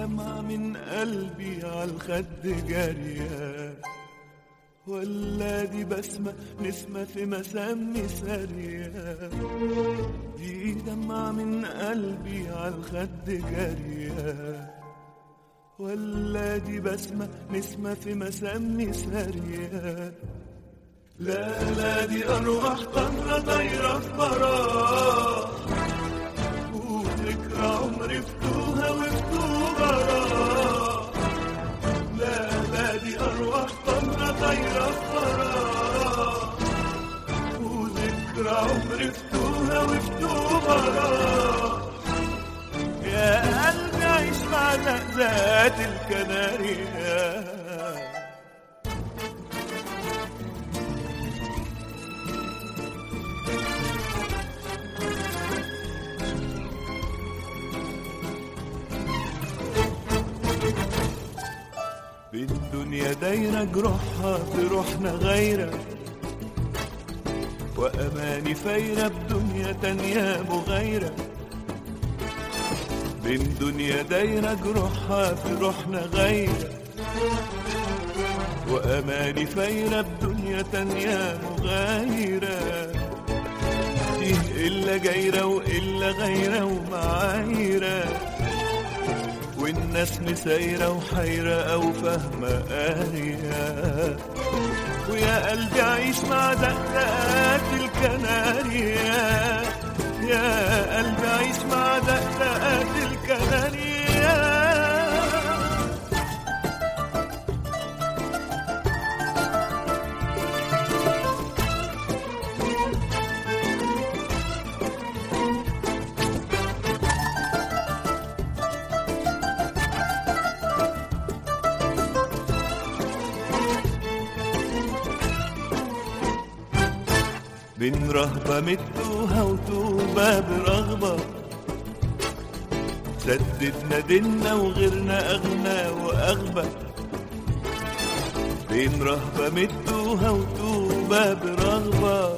دمعة من قلبي عالخد جارية ولا دي بسمة نسمة في مسامي سارية دي دمعة من قلبي عالخد جارية ولا دي بسمة نسمة في مسامي سارية لا لا دي أرواح طايرة طايرة في براح وذكرى عمري فتوها وفتوها براح لا لا دي أرواح طايرة طايرة في براح وذكرى عمري فتوها وفتوها براح يا قلبي عيش مع ذات الكناريا بالدنيا دايرة جروحها في روحنا غايرة وأماني فايرة بدنيا تانية مغايرة بين دنيا دايرة جروحها في روحنا غايرة وأماني فايرة بدنيا تانية مغايرة فيه إلا جايرة وإلا غايرة ومعايرة والناس مسايرة وحيرة أو فاهمة قارية ويا قلبي عيش مع دقات الكناريا يا قلبي عيش مع دقات الكناريا بين رهبة متوها وتوبة برغبة سددنا ديننا وغيرنا أغنى وأغبى بين رهبة متوها وتوبة برغبة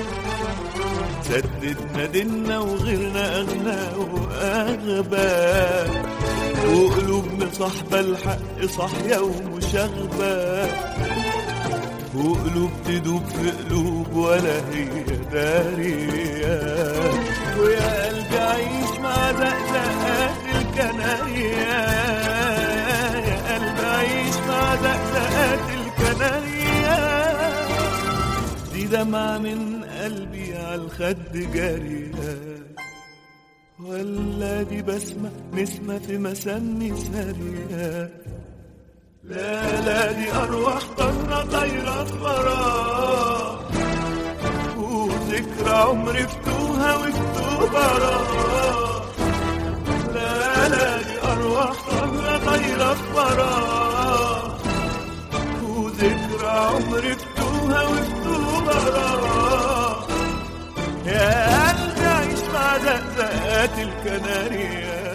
سددنا ديننا وغيرنا أغنى وأغبى وقلوبنا صاحبة الحق صاحية ومشاغبة وقلوب تدوب في قلوب ولا هي دارية ويا قلبي عيش مع دقدقات الكنارية يا قلبي عيش مع دقدقات الكنارية دي دمعة من قلبي عالخد جارية ولا دي بسمة نسمة في مسامي سارية لا لا دي أرواح طايرة طايرة في براح وذكرى عمري فتوها وفتوها براح لا لا دي أرواح طايرة طايرة في براح وذكرى عمري فتوها وفتوها براح يا قلبي عيش مع دقات الكناريا